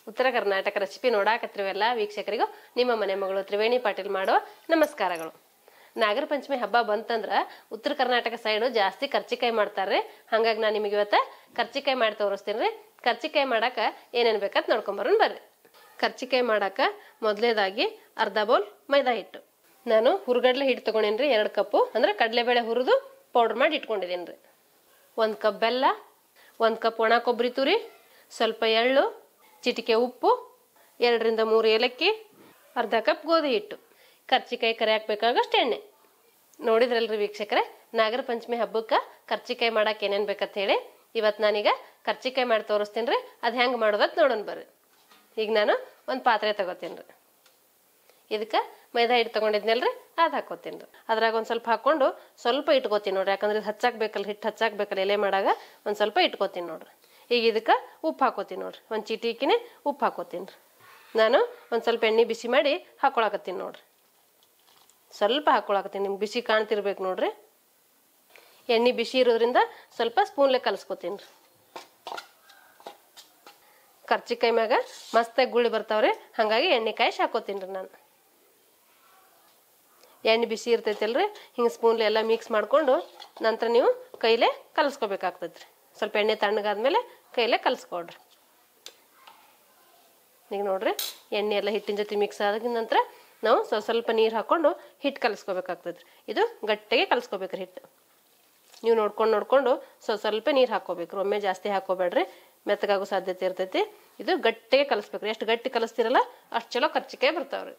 ಉತ್ತರ ಕರ್ನಾಟಕ ರೆಸಿಪಿ ನೋಡಾಕತ್ತಿರುವೆಲ್ಲ ವೀಕ್ಷಕರಿಗೂ ನಿಮ್ಮ ಮನೆ ಮಗಳು ತ್ರಿವೇಣಿ ಪಾಟೀಲ್ ಮಾಡೋ ನಮಸ್ಕಾರಗಳು ನಾಗರ ಪಂಚಮಿ ಹಬ್ಬ ಬಂತಂದ್ರ ಉತ್ತರ ಕರ್ನಾಟಕ ಸೈಡು ಜಾಸ್ತಿ ಕರ್ಚಿಕಾಯಿ ಮಾಡ್ತಾರ್ರಿ ಹಂಗಾಗಿ ನಾನು ನಿಮಗೆ ಇವತ್ತ ಕರ್ಚಿಕಾಯಿ ಮಾಡಿ ತೋರಿಸ್ತೀನಿ ರೀ ಕರ್ಚಿಕಾಯಿ ಮಾಡಾಕ ಏನೇನು ಬೇಕಂತ ನೋಡ್ಕೊಂಬರೋಣ ಬರ್ರಿ ಕರ್ಚಿಕಾಯಿ ಮಾಡಾಕ ಮೊದಲೇದಾಗಿ ಅರ್ಧ ಬೌಲ್ ಮೈದಾ ಹಿಟ್ಟು ನಾನು ಹುರ್ಗಡ್ಲೆ ಹಿಟ್ಟು ತಗೊಂಡೇನಿ ರೀ ಎರಡು ಕಪ್ಪು ಅಂದ್ರೆ ಕಡಲೆಬೇಳೆ ಹುರಿದು ಪೌಡ್ರ್ ಮಾಡಿ ಇಟ್ಕೊಂಡಿದ್ದೀನಿ ರೀ ಒಂದು ಕಪ್ ಬೆಲ್ಲ ಒಂದು ಕಪ್ ಒಣ ಕೊಬ್ಬರಿ ತುರಿ ಸ್ವಲ್ಪ ಎಳ್ಳು ಚಿಟಿಕೆ ಉಪ್ಪು ಎರಡರಿಂದ ಮೂರು ಏಲಕ್ಕಿ ಅರ್ಧ ಕಪ್ ಗೋಧಿ ಹಿಟ್ಟು ಕರ್ಚಿಕಾಯಿ ಕರಿ ಹಾಕ್ಬೇಕಾಗಷ್ಟು ಎಣ್ಣೆ ನೋಡಿದ್ರಲ್ರಿ ವೀಕ್ಷಕರೇ ನಾಗರ ಪಂಚಮಿ ಹಬ್ಬಕ್ಕೆ ಕರ್ಚಿಕಾಯಿ ಮಾಡಕ್ಕೆ ಏನೇನು ಬೇಕಂತ ಹೇಳಿ ಇವತ್ತು ನಾನೀಗ ಕರ್ಚಿಕಾಯಿ ಮಾಡಿ ತೋರಿಸ್ತೀನಿ ರೀ ಅದು ಹೆಂಗೆ ಮಾಡೋದತ್ ನೋಡೋಣ ಬರ್ರಿ ಈಗ ನಾನು ಒಂದು ಪಾತ್ರೆ ತಗೋತೀನಿ ರೀ ಇದಕ್ಕೆ ಮೈದಾ ಹಿಟ್ಟು ತೊಗೊಂಡಿದ್ನಲ್ರಿ ಅದು ಹಾಕೋತೀನಿ ರೀ ಅದ್ರಾಗ ಒಂದು ಸ್ವಲ್ಪ ಹಾಕ್ಕೊಂಡು ಸ್ವಲ್ಪ ಇಟ್ಕೋತೀನಿ ನೋಡ್ರಿ ಯಾಕಂದ್ರೆ ಇದು ಹಚ್ಚಾಕ್ಬೇಕಲ್ಲ ಹಿಟ್ಟು ಹಚ್ಚಾಕ್ಬೇಕಲ್ಲ ಎಲೆ ಮಾಡಾಗ ಒಂದು ಸ್ವಲ್ಪ ಇಟ್ಕೋತೀನಿ ನೋಡ್ರಿ ಈಗ ಇದಕ್ಕೆ ಉಪ್ಪು ಹಾಕೋತೀನಿ ನೋಡ್ರಿ ಒಂದು ಚೀಟಿಕಿನೇ ಉಪ್ಪು ಹಾಕೋತೀನಿ ರೀ ನಾನು ಒಂದು ಸ್ವಲ್ಪ ಎಣ್ಣೆ ಬಿಸಿ ಮಾಡಿ ಹಾಕೊಳಕತ್ತೀನಿ ನೋಡ್ರಿ ಸ್ವಲ್ಪ ಹಾಕೊಳಕತ್ತೀನಿ ನಿಮ್ಗೆ ಬಿಸಿ ಕಾಣ್ತಿರ್ಬೇಕು ನೋಡ್ರಿ ಎಣ್ಣೆ ಬಿಸಿ ಇರೋದ್ರಿಂದ ಸ್ವಲ್ಪ ಸ್ಪೂನ್ಲೆ ಕಲಿಸ್ಕೊತೀನಿ ರೀ ಕರ್ಚಿಕಾಯಿ ಮ್ಯಾಗ ಮಸ್ತಾಗಿ ಗುಳಿ ಬರ್ತಾವ್ರಿ ಹಾಗಾಗಿ ಎಣ್ಣೆ ಕಾಯಿಸಿ ಹಾಕೋತೀನಿ ರೀ ನಾನು ಎಣ್ಣೆ ಬಿಸಿ ಇರ್ತೈತಲ್ರಿ ಹಿಂಗೆ ಸ್ಪೂನ್ಲಿ ಎಲ್ಲ ಮಿಕ್ಸ್ ಮಾಡಿಕೊಂಡು ನಂತರ ನೀವು ಕೈಲೇ ಕಲಿಸ್ಕೋಬೇಕಾಗ್ತೈತೆ ರೀ ಸ್ವಲ್ಪ ಎಣ್ಣೆ ತಣ್ಣಗಾದ್ಮೇಲೆ ಕೈಲೇ ಕಲಿಸ್ಕೊಡ್ರಿ ಈಗ ನೋಡ್ರಿ ಎಣ್ಣೆ ಎಲ್ಲ ಹಿಟ್ಟಿನ ಜೊತೆ ಮಿಕ್ಸ್ ಆದ ನಂತರ ನಾವು ಸ್ವಲ್ಪ ಸ್ವಲ್ಪ ನೀರು ಹಾಕ್ಕೊಂಡು ಹಿಟ್ಟು ಕಲಿಸ್ಕೋಬೇಕಾಗ್ತೈತೆ ರೀ ಇದು ಗಟ್ಟಿಗೆ ಕಲಿಸ್ಕೋಬೇಕ್ರಿ ಹಿಟ್ಟು ನೀವು ನೋಡ್ಕೊಂಡು ನೋಡ್ಕೊಂಡು ಸ್ವಲ್ಪ ಸ್ವಲ್ಪ ನೀರು ಹಾಕ್ಕೋಬೇಕ್ರಿ ಒಮ್ಮೆ ಜಾಸ್ತಿ ಹಾಕೋಬೇಡ್ರಿ ಮೆತ್ತಗಾಗೋ ಸಾಧ್ಯತೆ ಇರ್ತೈತಿ ಇದು ಗಟ್ಟಿಗೆ ಕಲಿಸ್ಬೇಕ್ರಿ ಎಷ್ಟು ಗಟ್ಟಿ ಕಲಿಸ್ತಿರಲ್ಲ ಅಷ್ಟು ಚಲೋ ಕರ್ಚಿಕಾಯಿ ಬರ್ತಾವ್ರಿ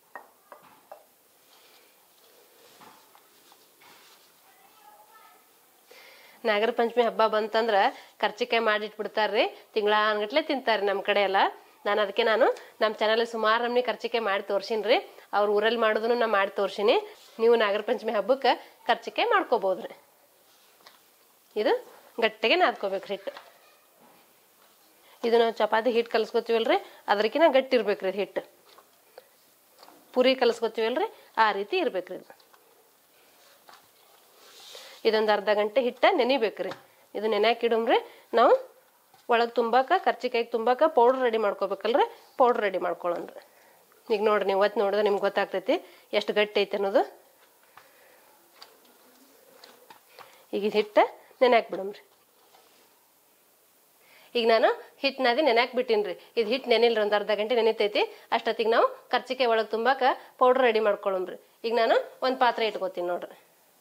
ನಾಗರ ಪಂಚಮಿ ಹಬ್ಬ ಬಂತಂದ್ರ ಕರ್ಚಿಕಾಯಿ ಮಾಡಿಟ್ಬಿಡ್ತಾರ್ರಿ ತಿಂಗಳ ಅನ್ಗಟ್ಲೆ ತಿಂತಾರೆ ನಮ್ಮ ಕಡೆ ಎಲ್ಲ ನಾನು ಅದಕ್ಕೆ ನಾನು ನಮ್ಮ ಚಾನಲ್ ಸುಮಾರು ನಮ್ನಿ ಕರ್ಚಿಕಾಯಿ ಮಾಡಿ ತೋರ್ಸಿನ್ರಿ ಅವ್ರ ಊರಲ್ಲಿ ಮಾಡೋದನ್ನು ನಾ ಮಾಡಿ ತೋರ್ಸಿನಿ ನೀವು ನಾಗರ ಪಂಚಮಿ ಹಬ್ಬಕ್ಕೆ ಕರ್ಚಿಕಾಯಿ ಮಾಡ್ಕೋಬೋದ್ರಿ ಇದು ಗಟ್ಟಿಗೆ ನಾದ್ಕೋಬೇಕ್ರಿ ಹಿಟ್ಟು ಇದು ನಾವು ಚಪಾತಿ ಹಿಟ್ಟು ಕಲ್ಸ್ಕೊತೀವಲ್ರಿ ಅದಕ್ಕಿಂತ ಗಟ್ಟಿ ಇರ್ಬೇಕ್ರಿ ಹಿಟ್ಟು ಪುರಿ ಕಲ್ಸ್ಕೊತೀವಲ್ರಿ ಆ ರೀತಿ ಇರ್ಬೇಕ್ರಿ ಇದು ಇದೊಂದು ಅರ್ಧ ಗಂಟೆ ಹಿಟ್ಟ ನೆನಿಬೇಕ್ರಿ ಇದು ನೆನ್ಯಾಕ ಇಡುಮ್ರಿ ನಾವು ಒಳಗೆ ತುಂಬಾಕ ಕರ್ಚಿಕಾಯಿಗೆ ತುಂಬಾಕ ಪೌಡ್ರ್ ರೆಡಿ ಮಾಡ್ಕೋಬೇಕಲ್ರಿ ಪೌಡ್ರ್ ರೆಡಿ ಮಾಡ್ಕೊಳ್ಳೋಣ್ರಿ ಈಗ ನೋಡ್ರಿ ನೀವು ಒತ್ತು ನೋಡಿದ್ರೆ ನಿಮ್ಗೆ ಗೊತ್ತಾಗ್ತೈತಿ ಎಷ್ಟು ಗಟ್ಟಿ ಐತೆ ಅನ್ನೋದು ಈಗ ಇದು ಹಿಟ್ಟ ನೆನ್ಯಾಕ್ ಬಿಡಮ್ರಿ ಈಗ ನಾನು ಹಿಟ್ಟು ನಾದಿ ನೆನ್ಯಾಕ್ ಬಿಟ್ಟಿನ್ರಿ ಇದು ಹಿಟ್ಟು ನೆನಿಲ್ರಿ ಒಂದು ಅರ್ಧ ಗಂಟೆ ನೆನಿತೈತಿ ಅಷ್ಟೊತ್ತಿಗೆ ನಾವು ಕರ್ಚಿಕಾಯಿ ಒಳಗೆ ತುಂಬಾಕ ಪೌಡ್ರ್ ರೆಡಿ ಮಾಡ್ಕೊಳ್ಳೋಮ್ರಿ ಈಗ ನಾನು ಒಂದು ಪಾತ್ರೆ ಇಟ್ಕೋತೀನಿ ನೋಡ್ರಿ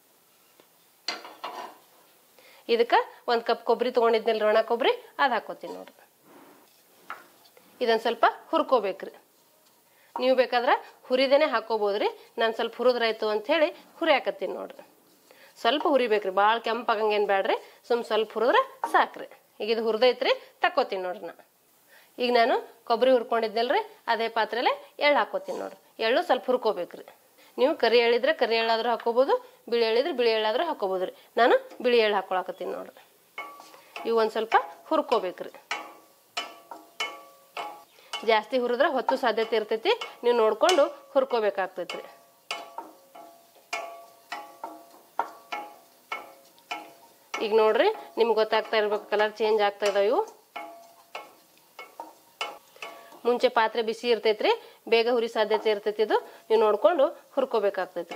ಇದಕ್ಕೆ ಒಂದು ಕಪ್ ಕೊಬ್ಬರಿ ತೊಗೊಂಡಿದ್ನಲ್ರಿ ಒಣ ಕೊಬ್ಬರಿ ಅದು ಹಾಕೋತೀನಿ ನೋಡ್ರಿ ಇದೊಂದು ಸ್ವಲ್ಪ ಹುರ್ಕೋಬೇಕ್ರಿ ನೀವು ಬೇಕಾದ್ರೆ ಹುರಿದೇನೆ ಹಾಕೋಬೋದ್ರಿ ನಾನು ಸ್ವಲ್ಪ ಹುರಿದ್ರಾಯ್ತು ಅಂತ ಹೇಳಿ ಹುರಿ ಹಾಕತ್ತೀನಿ ನೋಡ್ರಿ ಸ್ವಲ್ಪ ಹುರಿಬೇಕ್ರಿ ಭಾಳ ಕೆಂಪಾಗಂಗೇನು ಬೇಡ್ರಿ ಸುಮ್ ಸ್ವಲ್ಪ ಹುರಿದ್ರೆ ಸಾಕ್ರಿ ಈಗ ಇದು ಹುರಿದೈತ್ರಿ ತಕ್ಕೋತೀನಿ ನೋಡ್ರಿ ನಾ ಈಗ ನಾನು ಕೊಬ್ಬರಿ ಹುರ್ಕೊಂಡಿದ್ನಲ್ರಿ ಅದೇ ಪಾತ್ರೆಲೆ ಎಳ್ಳು ಹಾಕೋತೀನಿ ನೋಡ್ರಿ ಎಳ್ಳು ಸ್ವಲ್ಪ ಹುರ್ಕೋಬೇಕ್ರಿ ನೀವು ಕರಿ ಎಳ್ಳಿದ್ರೆ ಕರಿ ಎಳ್ಳಾದ್ರೂ ಹಾಕೋಬೋದು ಬಿಳಿ ಎಳ್ಳಿದ್ರೆ ಬಿಳಿ ಎಳ್ಳಾದ್ರೂ ಹಾಕೋಬೋದು ರೀ ನಾನು ಬಿಳಿ ಎಳ್ಳು ಹಾಕೊಳಕತ್ತೀನಿ ನೋಡ್ರಿ ಇವು ಒಂದು ಸ್ವಲ್ಪ ಹುರ್ಕೋಬೇಕ್ರಿ ಜಾಸ್ತಿ ಹುರಿದ್ರೆ ಹೊತ್ತು ಸಾಧ್ಯತೆ ಇರ್ತೈತಿ ನೀವು ನೋಡ್ಕೊಂಡು ಹುರ್ಕೋಬೇಕಾಗ್ತೈತ್ರಿ ಈಗ ನೋಡ್ರಿ ನಿಮ್ಗೆ ಗೊತ್ತಾಗ್ತಾ ಇರ್ಬೇಕು ಕಲರ್ ಚೇಂಜ್ ಆಗ್ತಾ ಇದಾವೆ ಇವು ಮುಂಚೆ ಪಾತ್ರೆ ಬಿಸಿ ಇರ್ತೈತ್ರಿ ಬೇಗ ಹುರಿ ಸಾಧ್ಯತೆ ಇರ್ತೈತಿ ಇದು ನೀವು ನೋಡ್ಕೊಂಡು ಹುರ್ಕೋಬೇಕಾಗ್ತೈತ್ರಿ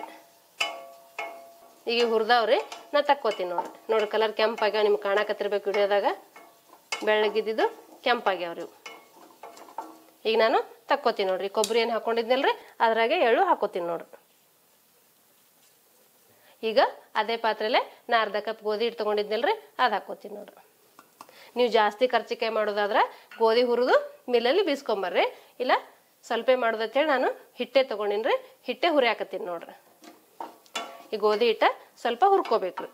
ಈಗ ಹುರಿದವ್ರಿ ನಾ ತಕ್ಕೋತೀನಿ ನೋಡ್ರಿ ನೋಡ್ರಿ ಕಲರ್ ಕೆಂಪಾಗ್ಯಾವ ನಿಮ್ಗೆ ಕಾಣಕತ್ತಿರ್ಬೇಕು ವಿಡಿಯೋದಾಗ ಬೆಳ್ಳಗಿದ್ದಿದ್ದು ಕೆಂಪಾಗ್ಯಾವ್ರಿ ಇವು ಈಗ ನಾನು ತಕ್ಕೋತೀನಿ ನೋಡ್ರಿ ಕೊಬ್ಬರಿ ಏನು ಹಾಕೊಂಡಿದ್ನಲ್ರಿ ಅದ್ರಾಗೆ ಎಳ್ಳು ಹಾಕೋತೀನಿ ನೋಡ್ರಿ ಈಗ ಅದೇ ಪಾತ್ರೆಲೆ ನಾ ಅರ್ಧ ಕಪ್ ಗೋಧಿ ಹಿಟ್ಟು ತೊಗೊಂಡಿದ್ನಲ್ರಿ ಅದು ಹಾಕೋತೀನಿ ನೋಡ್ರಿ ನೀವು ಜಾಸ್ತಿ ಕರ್ಚಿಕಾಯಿ ಮಾಡೋದಾದ್ರೆ ಗೋಧಿ ಹುರಿದು ಮಿಲ್ಲಲ್ಲಿ ಬೀಸ್ಕೊಂಬರ್ರಿ ಇಲ್ಲ ಸ್ವಲ್ಪ ಮಾಡೋದಂತೇಳಿ ನಾನು ಹಿಟ್ಟೆ ತೊಗೊಂಡಿನ್ರಿ ಹಿಟ್ಟೆ ಹುರಿ ಹಾಕತ್ತೀನಿ ನೋಡ್ರಿ ಈ ಗೋಧಿ ಹಿಟ್ಟ ಸ್ವಲ್ಪ ಹುರ್ಕೋಬೇಕ್ರಿ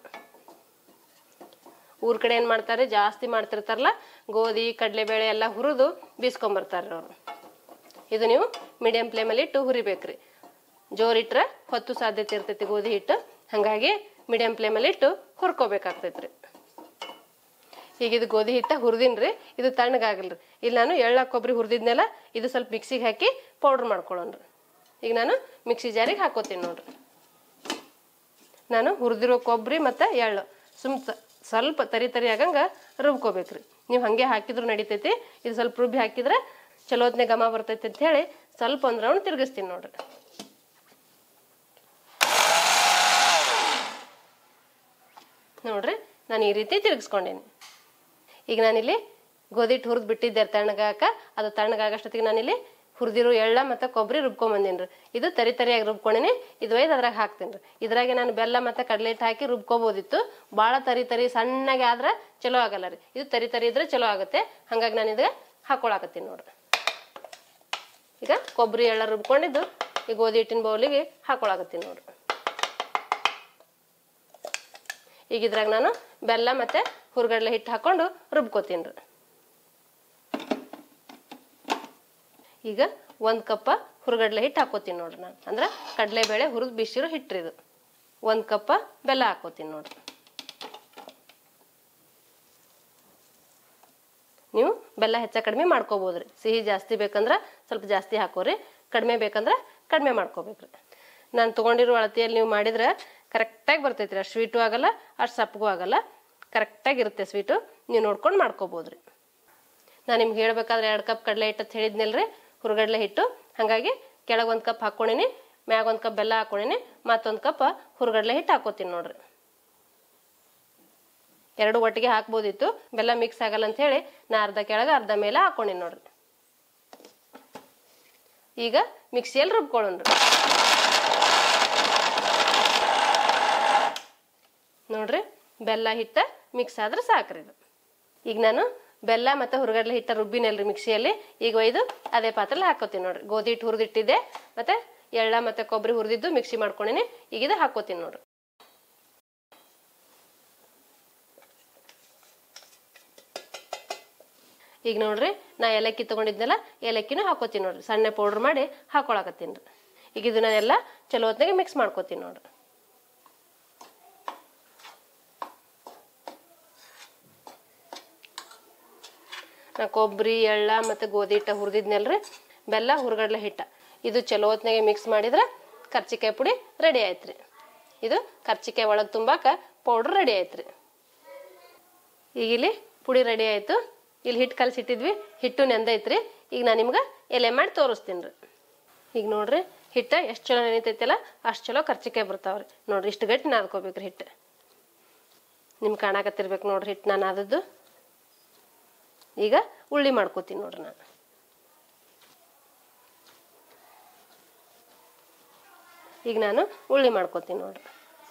ಊರ್ ಕಡೆ ಏನು ಮಾಡ್ತಾರೆ ಜಾಸ್ತಿ ಮಾಡ್ತಿರ್ತಾರಲ್ಲ ಗೋಧಿ ಕಡಲೆಬೇಳೆ ಎಲ್ಲ ಹುರಿದು ಬೀಸ್ಕೊಂಬರ್ತಾರೆ ಅವರು ಇದು ನೀವು ಮೀಡಿಯಂ ಫ್ಲೇಮಲ್ಲಿ ಇಟ್ಟು ಹುರಿಬೇಕ್ರಿ ಜೋರಿಟ್ರೆ ಹೊತ್ತು ಸಾಧ್ಯತೆ ಇರ್ತೈತಿ ಗೋಧಿ ಹಿಟ್ಟು ಹಾಗಾಗಿ ಮೀಡಿಯಂ ಫ್ಲೇಮಲ್ಲಿ ಇಟ್ಟು ಹುರ್ಕೋಬೇಕಾಗ್ತೈತ್ರಿ ಈಗ ಇದು ಗೋಧಿ ಹಿಟ್ಟ ಹುರಿದಿನ್ರಿ ಇದು ತಣ್ಣಗಾಗಲ್ರಿ ಇಲ್ಲಿ ನಾನು ಎಳ್ಳ ಕೊಬ್ಬರಿ ಹುರಿದಿದ್ನೆಲ್ಲ ಇದು ಸ್ವಲ್ಪ ಮಿಕ್ಸಿಗೆ ಹಾಕಿ ಪೌಡ್ರ್ ಮಾಡ್ಕೊಳ್ಳೋಣ್ರಿ ಈಗ ನಾನು ಮಿಕ್ಸಿ ಜಾರಿಗೆ ಹಾಕೋತೀನಿ ನೋಡ್ರಿ ನಾನು ಹುರಿದಿರೋ ಕೊಬ್ಬರಿ ಮತ್ತು ಎಳ್ಳು ಸುಮ್ ಸ- ಸ್ವಲ್ಪ ತರಿ ತರಿ ಆಗಂಗ ರುಬ್ಕೋಬೇಕ್ರಿ ನೀವು ಹಾಗೆ ಹಾಕಿದ್ರು ನಡಿತೈತಿ ಇದು ಸ್ವಲ್ಪ ರುಬ್ಬಿ ಹಾಕಿದ್ರೆ ಚಲೋ ಹೊತ್ನೆ ಘಮ ಬರ್ತೈತಿ ಅಂತ ಹೇಳಿ ಸ್ವಲ್ಪ ಒಂದು ರೌಂಡ್ ತಿರುಗಿಸ್ತೀನಿ ನೋಡ್ರಿ ನೋಡ್ರಿ ನಾನು ಈ ರೀತಿ ತಿರುಗಿಸ್ಕೊಂಡೇನಿ ಈಗ ನಾನಿಲ್ಲಿ ಗೋಧಿ ಹಿಟ್ಟು ಹುರಿದು ಬಿಟ್ಟಿದ್ದೆ ತಣ್ಣಗಾಕ ಅದು ತಣ್ಣಗಾಗಷ್ಟೊತ್ತಿಗೆ ನಾನಿಲ್ಲಿ ಹುರಿದಿರೋ ಎಳ್ಳ ಮತ್ತು ಕೊಬ್ಬರಿ ರುಬ್ಕೊಂಬಂದಿನಿ ಇದು ತರಿ ತರಿಯಾಗಿ ರುಬ್ಕೊಂಡಿನಿ ಇದು ಒಯ್ದು ಅದ್ರಾಗ ಹಾಕ್ತೀನಿ ರೀ ಇದ್ರಾಗೆ ನಾನು ಬೆಲ್ಲ ಮತ್ತು ಕಡಲೆ ಹಿಟ್ಟು ಹಾಕಿ ರುಬ್ಕೋಬೋದಿತ್ತು ಭಾಳ ತರಿ ತರಿ ಸಣ್ಣಗೆ ಆದ್ರೆ ಚಲೋ ಆಗಲ್ಲ ರೀ ಇದು ತರಿ ತರಿ ಇದ್ರೆ ಚಲೋ ಆಗುತ್ತೆ ಹಾಗಾಗಿ ನಾನು ಇದ್ರೆ ಹಾಕೊಳಕತ್ತೀನಿ ನೋಡ್ರಿ ಈಗ ಕೊಬ್ಬರಿ ಎಳ್ಳ ರುಬ್ಕೊಂಡಿದ್ದು ಈ ಗೋಧಿ ಹಿಟ್ಟಿನ ಬೌಲಿಗೆ ಹಾಕೊಳಕತ್ತೀನಿ ನೋಡ್ರಿ ಈಗ ಇದ್ರಾಗ ನಾನು ಬೆಲ್ಲ ಮತ್ತು ಹುರ್ಗಡ್ಲೆ ಹಿಟ್ಟು ಹಾಕೊಂಡು ರುಬ್ಕೋತೀನಿ ರೀ ಈಗ ಒಂದು ಕಪ್ಪ ಹುರ್ಗಡ್ಲೆ ಹಿಟ್ಟು ಹಾಕೋತೀನಿ ನೋಡ್ರಿ ನಾನು ಅಂದ್ರೆ ಕಡಲೆಬೇಳೆ ಹುರಿದು ಬಿಸಿರೋ ಹಿಟ್ರಿ ಇದು ಒಂದು ಕಪ್ಪ ಬೆಲ್ಲ ಹಾಕೋತೀನಿ ನೋಡ್ರಿ ನೀವು ಬೆಲ್ಲ ಹೆಚ್ಚ ಕಡಿಮೆ ಮಾಡ್ಕೋಬೋದ್ರಿ ಸಿಹಿ ಜಾಸ್ತಿ ಬೇಕಂದ್ರೆ ಸ್ವಲ್ಪ ಜಾಸ್ತಿ ಹಾಕೋರಿ ಕಡಿಮೆ ಬೇಕಂದ್ರೆ ಕಡಿಮೆ ಮಾಡ್ಕೋಬೇಕ್ರಿ ನಾನು ತೊಗೊಂಡಿರೋ ಅಳತೆಯಲ್ಲಿ ನೀವು ಮಾಡಿದ್ರೆ ಕರೆಕ್ಟಾಗಿ ಬರ್ತೈತ್ರಿ ಅಷ್ಟು ಸ್ವೀಟು ಆಗಲ್ಲ ಅಷ್ಟು ಸಪ್ಪಗೂ ಆಗಲ್ಲ ಕರೆಕ್ಟಾಗಿ ಇರುತ್ತೆ ಸ್ವೀಟು ನೀವು ನೋಡ್ಕೊಂಡು ಮಾಡ್ಕೋಬೋದ್ರಿ ನಾನು ನಿಮ್ಗೆ ಹೇಳ್ಬೇಕಾದ್ರೆ ಎರಡು ಕಪ್ ಕಡಲೆ ಹಿಟ್ಟು ಅಂತ ಹೇಳಿದ್ನಲ್ರಿ ಹುರುಗಡ್ಲೆ ಹಿಟ್ಟು ಹಾಗಾಗಿ ಕೆಳಗೆ ಒಂದು ಕಪ್ ಹಾಕ್ಕೊಂಡಿನಿ ಮ್ಯಾಗ ಒಂದು ಕಪ್ ಬೆಲ್ಲ ಹಾಕ್ಕೊಂಡಿನಿ ಮತ್ತೊಂದು ಕಪ್ ಹುರುಗಡ್ಲೆ ಹಿಟ್ಟು ಹಾಕೋತೀನಿ ನೋಡ್ರಿ ಎರಡು ಒಟ್ಟಿಗೆ ಹಾಕ್ಬೋದಿತ್ತು ಬೆಲ್ಲ ಮಿಕ್ಸ್ ಆಗಲ್ಲ ಅಂತ ಹೇಳಿ ನಾ ಅರ್ಧ ಕೆಳಗೆ ಅರ್ಧ ಮೇಲೆ ಹಾಕೊಂಡಿನಿ ನೋಡ್ರಿ ಈಗ ಮಿಕ್ಸಿಯಲ್ಲಿ ರುಬ್ಕೊಳ್ಳೋಣ್ರಿ ನೋಡ್ರಿ ಬೆಲ್ಲ ಹಿಟ್ಟ ಮಿಕ್ಸ್ ಆದ್ರೆ ಸಾಕ್ರಿ ಇದು ಈಗ ನಾನು ಬೆಲ್ಲ ಮತ್ತು ಹುರುಗಡ್ಲೆ ಹಿಟ್ಟ ರುಬ್ಬಿನಲ್ರಿ ಮಿಕ್ಸಿಯಲ್ಲಿ ಈಗ ಒಯ್ದು ಅದೇ ಪಾತ್ರೆಲಿ ಹಾಕೋತೀನಿ ನೋಡ್ರಿ ಗೋಧಿ ಹಿಟ್ಟು ಹುರಿದಿಟ್ಟಿದ್ದೆ ಮತ್ತೆ ಎಳ್ಳ ಮತ್ತು ಕೊಬ್ಬರಿ ಹುರಿದಿದ್ದು ಮಿಕ್ಸಿ ಮಾಡ್ಕೊಂಡಿನಿ ಈಗ ಇದು ಹಾಕೋತೀನಿ ನೋಡ್ರಿ ಈಗ ನೋಡ್ರಿ ನಾ ಏಲಕ್ಕಿ ತೊಗೊಂಡಿದ್ನಲ್ಲ ಏಲಕ್ಕಿನೂ ಹಾಕೋತೀನಿ ನೋಡ್ರಿ ಸಣ್ಣ ಪೌಡ್ರ್ ಮಾಡಿ ಹಾಕೊಳಕತ್ತೀನಿ ರೀ ಈಗ ಇದನ್ನ ಎಲ್ಲ ಚಲೋ ಹೊತ್ತಿಗೆ ಮಿಕ್ಸ್ ಮಾಡ್ಕೋತೀನಿ ನೋಡ್ರಿ ನಾ ಕೊಬ್ಬರಿ ಎಳ್ಳ ಮತ್ತು ಗೋಧಿ ಹಿಟ್ಟ ಹುರಿದಿದ್ನಲ್ರಿ ಬೆಲ್ಲ ಹುರ್ಗಡ್ಲೆ ಹಿಟ್ಟ ಇದು ಚಲೋ ಹೊತ್ನಾಗೆ ಮಿಕ್ಸ್ ಮಾಡಿದ್ರೆ ಕರ್ಚಿಕಾಯಿ ಪುಡಿ ರೆಡಿ ಆಯ್ತು ಇದು ಕರ್ಚಿಕಾಯಿ ಒಳಗೆ ತುಂಬಾಕ ಪೌಡ್ರ್ ರೆಡಿ ಆಯ್ತು ರೀ ಈಗ ಇಲ್ಲಿ ಪುಡಿ ರೆಡಿ ಆಯಿತು ಇಲ್ಲಿ ಹಿಟ್ಟು ಕಲಸಿಟ್ಟಿದ್ವಿ ಹಿಟ್ಟು ನೆಂದೈತ್ರಿ ಈಗ ನಾನು ನಿಮ್ಗೆ ಎಲೆ ಮಾಡಿ ತೋರಿಸ್ತೀನಿ ರೀ ಈಗ ನೋಡ್ರಿ ಹಿಟ್ಟು ಎಷ್ಟು ಚಲೋ ನೆನಿತೈತಲ್ಲ ಅಷ್ಟು ಚಲೋ ಕರ್ಚಿಕಾಯಿ ಬರ್ತಾವ್ರಿ ನೋಡ್ರಿ ಇಷ್ಟು ಗಟ್ಟಿ ನಾದ್ಕೋಬೇಕ್ರಿ ಹಿಟ್ಟು ನಿಮ್ಗೆ ಕಾಣಕತ್ತಿರ್ಬೇಕು ನೋಡ್ರಿ ಹಿಟ್ಟು ನಾನು ಆದದ್ದು ಈಗ ಉಳ್ಳಿ ಮಾಡ್ಕೋತೀನಿ ನೋಡ್ರಿ ನಾನು ಈಗ ನಾನು ಉಳ್ಳಿ ಮಾಡ್ಕೋತೀನಿ ನೋಡ್ರಿ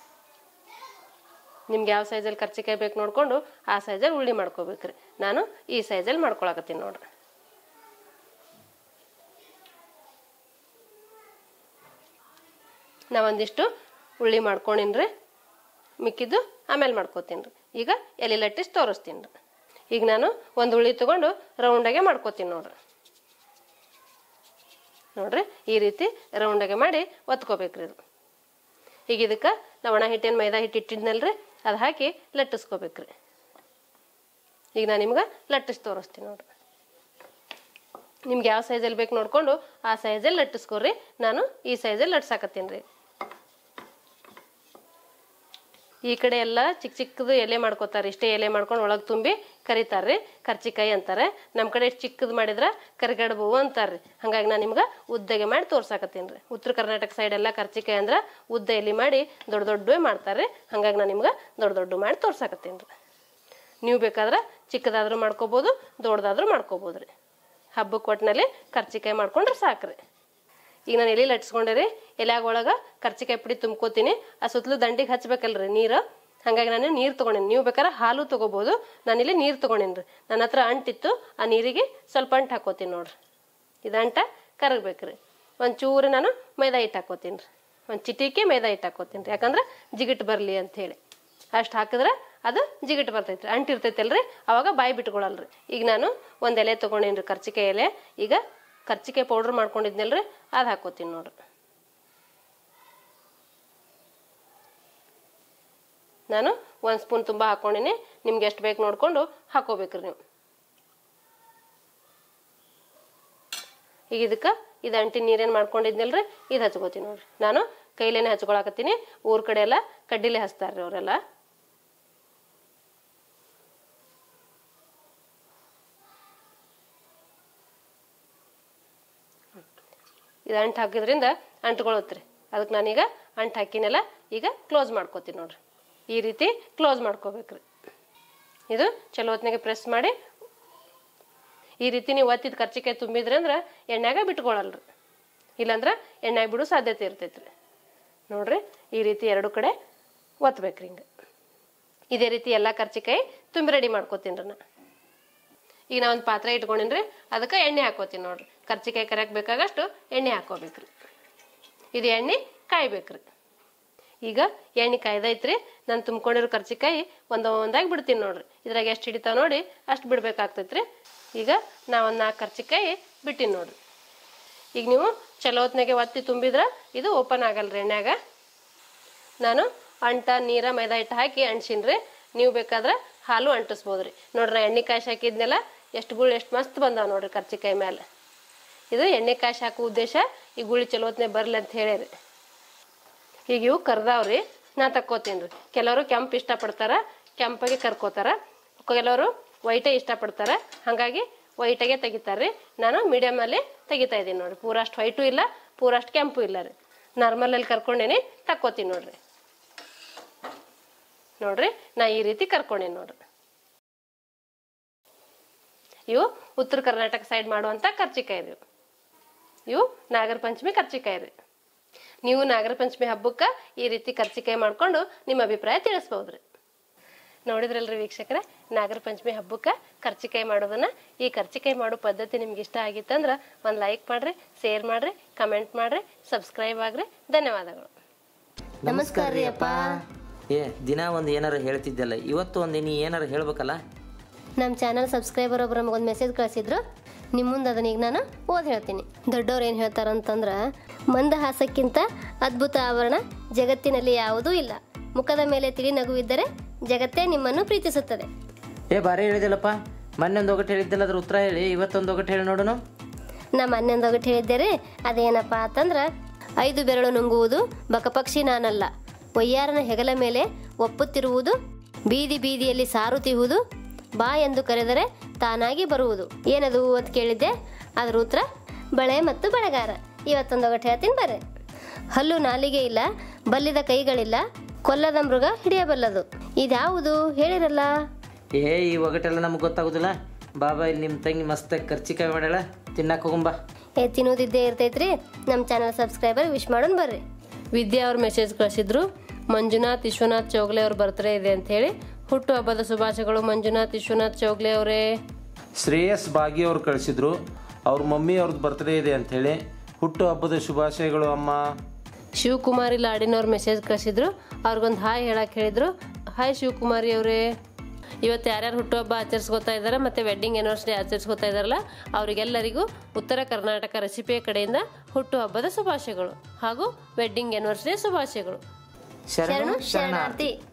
ನಿಮ್ಗೆ ಯಾವ ಸೈಜಲ್ಲಿ ಕರ್ಚಿಕಾಯಿ ಬೇಕು ನೋಡ್ಕೊಂಡು ಆ ಸೈಜಲ್ಲಿ ಉಳ್ಳಿ ಮಾಡ್ಕೋಬೇಕ್ರಿ ನಾನು ಈ ಸೈಜಲ್ಲಿ ಮಾಡ್ಕೊಳಕತ್ತೀನಿ ನೋಡ್ರಿ ನಾ ಒಂದಿಷ್ಟು ಉಳ್ಳಿ ಮಾಡ್ಕೊಂಡಿನ್ರಿ ಮಿಕ್ಕಿದ್ದು ಆಮೇಲೆ ಮಾಡ್ಕೋತೀನಿ ರೀ ಈಗ ಎಲೆ ಲಟ್ಟಿಸಿ ತೋರಿಸ್ತೀನಿ ರೀ ಈಗ ನಾನು ಒಂದು ಉಳ್ಳಿ ತೊಗೊಂಡು ರೌಂಡಾಗೆ ಮಾಡ್ಕೋತೀನಿ ನೋಡ್ರಿ ನೋಡ್ರಿ ಈ ರೀತಿ ರೌಂಡಾಗೆ ಮಾಡಿ ಒತ್ಕೋಬೇಕ್ರಿ ಇದು ಈಗ ಇದಕ್ಕೆ ನಾವು ಒಣ ಹಿಟ್ಟಿನ ಮೈದಾ ಹಿಟ್ಟು ಇಟ್ಟಿದ್ನಲ್ರಿ ಅದು ಹಾಕಿ ಲಟ್ಟಿಸ್ಕೋಬೇಕ್ರಿ ಈಗ ನಾನು ನಿಮ್ಗೆ ಲಟ್ಟಿಸಿ ತೋರಿಸ್ತೀನಿ ನೋಡ್ರಿ ನಿಮ್ಗೆ ಯಾವ ಸೈಜಲ್ಲಿ ಬೇಕು ನೋಡ್ಕೊಂಡು ಆ ಸೈಜಲ್ಲಿ ಲಟ್ಟಿಸ್ಕೊರಿ ನಾನು ಈ ಸೈಜಲ್ಲಿ ಲಟ್ಸಾಕತ್ತೀನಿ ರೀ ಈ ಕಡೆ ಎಲ್ಲ ಚಿಕ್ಕ ಚಿಕ್ಕದು ಎಲೆ ಮಾಡ್ಕೋತಾರೆ ಇಷ್ಟೇ ಎಲೆ ಮಾಡ್ಕೊಂಡು ಒಳಗೆ ತುಂಬಿ ಕರಿತಾರ್ರಿ ಕರ್ಚಿಕಾಯಿ ಅಂತಾರೆ ನಮ್ಮ ಕಡೆ ಇಷ್ಟು ಚಿಕ್ಕದು ಮಾಡಿದ್ರೆ ಕರಿಗಡುಬು ಅಂತಾರ್ರಿ ಹಂಗಾಗಿ ನಾನು ನಿಮ್ಗೆ ಉದ್ದಗೆ ಮಾಡಿ ತೋರ್ಸಾಕತ್ತೀನಿ ರೀ ಉತ್ತರ ಕರ್ನಾಟಕ ಸೈಡ್ ಎಲ್ಲ ಕರ್ಚಿಕಾಯಿ ಅಂದ್ರೆ ಉದ್ದ ಎಲೆ ಮಾಡಿ ದೊಡ್ಡ ದೊಡ್ಡವೇ ಮಾಡ್ತಾರೆ ಹಂಗಾಗಿ ನಾನು ನಿಮ್ಗೆ ದೊಡ್ಡ ದೊಡ್ಡ ಮಾಡಿ ತೋರ್ಸಾಕತ್ತೀನಿ ರೀ ನೀವು ಬೇಕಾದ್ರೆ ಚಿಕ್ಕದಾದ್ರೂ ಮಾಡ್ಕೋಬೋದು ದೊಡ್ಡದಾದ್ರೂ ಮಾಡ್ಕೋಬೋದು ರೀ ಹಬ್ಬಕ್ಕೆ ಒಟ್ಟಿನಲ್ಲಿ ಕರ್ಚಿಕಾಯಿ ಮಾಡ್ಕೊಂಡ್ರೆ ಸಾಕ್ರಿ ಈಗ ನಾನು ಎಲೆ ಲಟ್ಸ್ಕೊಂಡೆ ರೀ ಎಲ್ಯಾಗ ಒಳಗೆ ಕರ್ಚಿಕಾಯಿ ಪುಡಿ ತುಂಬ್ಕೋತೀನಿ ಆ ಸುತ್ತಲೂ ದಂಡಿಗೆ ಹಚ್ಬೇಕಲ್ರಿ ನೀರು ಹಾಗಾಗಿ ನಾನು ನೀರು ತೊಗೊಂಡೇನಿ ನೀವು ಬೇಕಾದ್ರೆ ಹಾಲು ತೊಗೋಬೋದು ನಾನಿಲ್ಲಿ ನೀರು ತೊಗೊಂಡೇನಿ ರೀ ನನ್ನ ಹತ್ರ ಅಂಟಿತ್ತು ಆ ನೀರಿಗೆ ಸ್ವಲ್ಪ ಅಂಟು ಹಾಕೋತೀನಿ ನೋಡ್ರಿ ಇದು ಅಂಟ ಕರಗಬೇಕ್ರಿ ಒಂದು ಚೂರು ನಾನು ಮೈದಾ ಹಿಟ್ಟು ಹಾಕೋತೀನಿ ರೀ ಒಂದು ಚಿಟಿಕೆ ಮೈದಾ ಹಿಟ್ಟು ಹಾಕೋತೀನಿ ರೀ ಯಾಕಂದ್ರೆ ಜಿಗಿಟ್ ಬರಲಿ ಅಂಥೇಳಿ ಅಷ್ಟು ಹಾಕಿದ್ರೆ ಅದು ಜಿಗಿಟ್ ಬರ್ತೈತ್ರಿ ಅಂಟಿರ್ತೈತಲ್ರಿ ಅವಾಗ ಬಾಯಿ ಬಿಟ್ಕೊಳಲ್ರಿ ಈಗ ನಾನು ಒಂದು ಎಲೆ ತೊಗೊಂಡೇನಿ ರೀ ಕರ್ಚಿಕಾಯಿ ಎಲೆ ಈಗ ಕರ್ಚಿಕಾಯಿ ಪೌಡ್ರ್ ಮಾಡ್ಕೊಂಡಿದ್ನಲ್ರಿ ಅದು ಹಾಕೋತೀನಿ ನೋಡ್ರಿ ನಾನು ಒಂದು ಸ್ಪೂನ್ ತುಂಬ ಹಾಕ್ಕೊಂಡಿನಿ ನಿಮ್ಗೆ ಎಷ್ಟು ಬೇಕು ನೋಡ್ಕೊಂಡು ಹಾಕೋಬೇಕ್ರಿ ನೀವು ಈಗ ಇದಕ್ಕೆ ಇದು ಅಂಟಿ ನೀರೇನು ಮಾಡ್ಕೊಂಡಿದ್ನಲ್ರಿ ಇದು ಹಚ್ಕೋತೀನಿ ನೋಡ್ರಿ ನಾನು ಕೈಲೇನೆ ಹಚ್ಕೊಳಕತ್ತೀನಿ ಊರ ಕಡೆ ಎಲ್ಲ ಕಡ್ಡಿಲೆ ಹಚ್ತಾರ್ರಿ ಅವರೆಲ್ಲ ಇದು ಅಂಟು ಹಾಕಿದ್ರಿಂದ ಅಂಟ್ಕೊಳುತ್ರಿ ಅದಕ್ಕೆ ನಾನೀಗ ಅಂಟು ಹಾಕಿನೆಲ್ಲ ಈಗ ಕ್ಲೋಸ್ ಮಾಡ್ಕೋತೀನಿ ನೋಡ್ರಿ ಈ ರೀತಿ ಕ್ಲೋಸ್ ಮಾಡ್ಕೋಬೇಕ್ರಿ ಇದು ಚಲೋ ಹೊತ್ನಾಗೆ ಪ್ರೆಸ್ ಮಾಡಿ ಈ ರೀತಿ ನೀವು ಒತ್ತಿದ ಕರ್ಚಿಕಾಯಿ ತುಂಬಿದ್ರಿ ಅಂದ್ರೆ ಎಣ್ಣೆಗ ಬಿಟ್ಕೊಳಲ್ರಿ ಇಲ್ಲಾಂದ್ರೆ ಎಣ್ಣೆ ಬಿಡೋ ಸಾಧ್ಯತೆ ಇರ್ತೈತ್ರಿ ನೋಡ್ರಿ ಈ ರೀತಿ ಎರಡು ಕಡೆ ಒತ್ತಬೇಕ್ರಿ ಹಿಂಗೆ ಇದೇ ರೀತಿ ಎಲ್ಲ ಕರ್ಚಿಕಾಯಿ ತುಂಬಿ ರೆಡಿ ಮಾಡ್ಕೋತೀನಿ ರೀ ನಾ ಈಗ ನಾ ಒಂದು ಪಾತ್ರೆ ಇಟ್ಕೊಂಡಿನ್ರಿ ಅದಕ್ಕೆ ಎಣ್ಣೆ ಹಾಕೋತೀನಿ ನೋಡ್ರಿ ಕರ್ಚಿಕಾಯಿ ಕರಿಯಕ್ಕೆ ಬೇಕಾಗಷ್ಟು ಎಣ್ಣೆ ಹಾಕೋಬೇಕ್ರಿ ಇದು ಎಣ್ಣೆ ಕಾಯ್ಬೇಕ್ರಿ ಈಗ ಎಣ್ಣೆ ಕಾಯ್ದೈತ್ರಿ ನಾನು ತುಂಬ್ಕೊಂಡಿರೋ ಕರ್ಚಿಕಾಯಿ ಒಂದು ಒಂದಾಗಿ ಬಿಡ್ತೀನಿ ನೋಡ್ರಿ ಇದ್ರಾಗ ಎಷ್ಟು ಹಿಡಿತಾವ ನೋಡಿ ಅಷ್ಟು ಬಿಡ್ಬೇಕಾಗ್ತೈತ್ರಿ ಈಗ ನಾ ಒಂದು ನಾಲ್ಕು ಕರ್ಚಿಕಾಯಿ ಬಿಟ್ಟಿನಿ ನೋಡ್ರಿ ಈಗ ನೀವು ಚಲೋ ಹೊತ್ನಾಗೆ ಒತ್ತಿ ತುಂಬಿದ್ರೆ ಇದು ಓಪನ್ ಆಗಲ್ರಿ ಎಣ್ಣೆಗ ನಾನು ಅಂಟ ನೀರ ಮೈದಾ ಹಿಟ್ಟು ಹಾಕಿ ಅಂಟ್ಸೀನಿ ನೀವು ಬೇಕಾದ್ರೆ ಹಾಲು ಅಂಟಿಸ್ಬೋದ್ರಿ ನೋಡ್ರಿ ನಾ ಎಣ್ಣೆ ಕಾಯಿ ಹಾಕಿದ್ನೆಲ್ಲ ಎಷ್ಟು ಗುಳಿ ಎಷ್ಟು ಮಸ್ತ್ ಬಂದಾವ ನೋಡ್ರಿ ಕರ್ಚಿಕಾಯಿ ಮೇಲೆ ಇದು ಎಣ್ಣೆ ಕಾಯಿ ಹಾಕೋ ಉದ್ದೇಶ ಈ ಗುಳಿ ಚಲೋ ಹೊತ್ನೆ ಬರಲಿ ಅಂತ ಹೇಳಿರಿ ಈಗ ಇವು ಕರ್ದಾವ್ರಿ ನಾ ತಕ್ಕೋತೀನಿ ರೀ ಕೆಲವರು ಕೆಂಪು ಇಷ್ಟಪಡ್ತಾರ ಕೆಂಪಾಗೆ ಕರ್ಕೋತಾರ ಕೆಲವರು ವೈಟೇ ಇಷ್ಟಪಡ್ತಾರ ಹಾಗಾಗಿ ವೈಟಾಗೆ ತೆಗಿತಾರ್ರಿ ನಾನು ಮೀಡಿಯಮಲ್ಲಿ ತೆಗಿತಾ ಇದ್ದೀನಿ ನೋಡ್ರಿ ಪೂರ ಅಷ್ಟು ವೈಟು ಇಲ್ಲ ಪೂರ ಅಷ್ಟು ಕೆಂಪು ಇಲ್ಲ ರೀ ನಾರ್ಮಲಲ್ಲಿ ಕರ್ಕೊಂಡೇನಿ ತಕ್ಕೋತೀನಿ ನೋಡ್ರಿ ನೋಡ್ರಿ ನಾ ಈ ರೀತಿ ಕರ್ಕೊಂಡೇನಿ ನೋಡ್ರಿ ಇವು ಉತ್ತರ ಕರ್ನಾಟಕ ಸೈಡ್ ಮಾಡುವಂಥ ಕರ್ಚಿಕಾಯಿ ರೀ ಇವು ನಾಗರ ಪಂಚಮಿ ಕರ್ಚಿಕಾಯಿ ರೀ ನೀವು ನಾಗರ ಪಂಚಮಿ ಹಬ್ಬಕ್ಕೆ ಈ ರೀತಿ ಕರ್ಚಿಕಾಯಿ ಮಾಡ್ಕೊಂಡು ನಿಮ್ಮ ಅಭಿಪ್ರಾಯ ತಿಳಿಸ್ಬೋದ್ರಿ ನೋಡಿದ್ರಲ್ರಿ ವೀಕ್ಷಕರೇ ನಾಗರ ಪಂಚಮಿ ಹಬ್ಬಕ್ಕೆ ಕರ್ಚಿಕಾಯಿ ಮಾಡೋದನ್ನ ಈ ಕರ್ಚಿಕಾಯಿ ಮಾಡೋ ಪದ್ಧತಿ ನಿಮ್ಗೆ ಇಷ್ಟ ಆಗಿತ್ತಂದ್ರೆ ಒಂದು ಲೈಕ್ ಮಾಡ್ರಿ ಶೇರ್ ಮಾಡ್ರಿ ಕಮೆಂಟ್ ಮಾಡ್ರಿ ಸಬ್ಸ್ಕ್ರೈಬ್ ಆಗ್ರಿ ಧನ್ಯವಾದಗಳು ನಮಸ್ಕಾರ ರೀ ಅಪ್ಪ ಏ ದಿನ ಒಂದು ಏನಾರ ಹೇಳ್ತಿದ್ದಲ್ಲ ಇವತ್ತು ಒಂದು ನೀ ಏನಾರ ಹೇಳ್ಬೇಕಲ್ಲ ನಮ್ಮ ಚಾನಲ್ ಸಬ್ಸ್ಕ್ರೈಬರ್ ಒಬ್ರು ನಮಗೊಂದು ಮೆಸೇಜ್ ಕಳಿಸಿದ್ರು ನಿಮ್ಮ ಮುಂದೆ ಅದನ್ನ ಈಗ ನಾನು ಓದ್ ಹೇಳ್ತೀನಿ ದೊಡ್ಡವ್ರು ಏನು ಹೇಳ್ತಾರಂತಂದ್ರೆ ಮಂದಹಾಸಕ್ಕಿಂತ ಅದ್ಭುತ ಆವರಣ ಜಗತ್ತಿನಲ್ಲಿ ಯಾವುದೂ ಇಲ್ಲ ಮುಖದ ಮೇಲೆ ತಿಳಿ ನಗುವಿದ್ದರೆ ಜಗತ್ತೇ ನಿಮ್ಮನ್ನು ಪ್ರೀತಿಸುತ್ತದೆ ಏ ಬಾರಿ ಹೇಳಿದಲ್ಲಪ್ಪ ಮೊನ್ನೆ ಒಂದು ಒಗಟ್ಟು ಹೇಳಿದ್ದಲ್ಲ ಅದ್ರ ಉತ್ತರ ಹೇಳಿ ಇವತ್ತೊಂದು ಒಗಟ್ಟು ಹೇಳಿ ನೋಡೋಣ ನಾ ಮೊನ್ನೆಂದು ಒಗಟ್ಟು ಹೇಳಿದ್ದೆ ರೀ ಅದೇನಪ್ಪ ಅಂತಂದ್ರೆ ಐದು ಬೆರಳು ನುಂಗುವುದು ಬಕಪಕ್ಷಿ ನಾನಲ್ಲ ಒಯ್ಯಾರನ ಹೆಗಲ ಮೇಲೆ ಒಪ್ಪುತ್ತಿರುವುದು ಬೀದಿ ಬೀದಿಯಲ್ಲಿ ಸಾರುತ್ತಿರುವುದು ಬಾ ಎಂದು ಕರೆದರೆ ತಾನಾಗಿ ಬರುವುದು ಏನದು ಅಂತ ಕೇಳಿದ್ದೆ ಅದ್ರ ಉತ್ತರ ಬಳೆ ಮತ್ತು ಬಳೆಗಾರ ಇವತ್ತೊಂದು ಒಗಟ್ಟು ಹೇಳ್ತೀನಿ ಬರ್ರಿ ಹಲ್ಲು ನಾಲಿಗೆ ಇಲ್ಲ ಬಲ್ಲಿದ ಕೈಗಳಿಲ್ಲ ಕೊಲ್ಲದ ಮೃಗ ಹಿಡಿಯಬಲ್ಲದು ಇದ್ಯಾವುದು ಹೇಳಿರಲ್ಲ ಏ ಈ ಒಗಟೆಲ್ಲ ನಮ್ಗೆ ಗೊತ್ತಾಗೋದಿಲ್ಲ ಬಾಬಾ ಇಲ್ಲಿ ನಿಮ್ಮ ತಂಗಿ ಮಸ್ತಾಗಿ ಕರ್ಚಿಕಾಯಿ ಮಾಡ್ಯಾಳ ತಿನ್ನಕ್ಕೆ ಹೋಗುಂಬಾ ಏ ತಿನ್ನೋದಿದ್ದೇ ಇರ್ತೈತ್ರಿ ನಮ್ಮ ಚಾನಲ್ ಸಬ್ಸ್ಕ್ರೈಬರ್ ವಿಶ್ ಮಾಡೋಣ ಬರ್ರಿ ವಿದ್ಯಾ ಅವ್ರ ಮೆಸೇಜ್ ಕಳಿಸಿದ್ರು ಮಂಜುನಾಥ್ ವಿಶ್ವನಾಥ್ ಚೌಗ್ಲೆ ಅವ್ರ ಬರ್ತ್ಡೇ ಇದೆ ಅಂತ ಹೇಳಿ ಹುಟ್ಟು ಹಬ್ಬದ ಶುಭಾಶಯಗಳು ಮಂಜುನಾಥ್ ವಿಶ್ವನಾಥ್ ಚೌಗ್ಲೆ ಅವರೇ ಶ್ರೇಯಸ್ ಬಾಗಿ ಅವ್ರು ಕಳಿಸಿದ್ರು ಅವ್ರ ಮಮ್ಮಿ ಅವ್ರದ್ದು ಬರ್ತ್ಡೇ ಇದೆ ಅಂಥೇಳಿ ಹುಟ್ಟು ಹಬ್ಬದ ಶುಭಾಶಯಗಳು ಅಮ್ಮ ಶಿವಕುಮಾರಿ ಲಾಡಿನವ್ರ ಮೆಸೇಜ್ ಕಳಿಸಿದ್ರು ಅವ್ರಿಗೊಂದು ಹಾಯ್ ಹೇಳಕ್ ಹೇಳಿದ್ರು ಹಾಯ್ ಶಿವಕುಮಾರಿ ಅವರೇ ಇವತ್ತು ಯಾರ್ಯಾರು ಹುಟ್ಟುಹಬ್ಬ ಆಚರಿಸ್ಕೊತಾ ಇದ್ದಾರೆ ಮತ್ತೆ ವೆಡ್ಡಿಂಗ್ ಆನಿವರ್ಸರಿ ಆಚರಿಸ್ಕೊತಾ ಇದ್ದಾರಲ್ಲ ಅವರಿಗೆಲ್ಲರಿಗೂ ಉತ್ತರ ಕರ್ನಾಟಕ ರೆಸಿಪಿಯ ಕಡೆಯಿಂದ ಹುಟ್ಟುಹಬ್ಬದ ಶುಭಾಶಯಗಳು ಹಾಗೂ ವೆಡ್ಡಿಂಗ್ ಆನಿವರ್ಸರಿ ಶುಭಾಶಯಗಳು ಶರಣು ಶರಣು ಶರಣಾರ್ಥಿ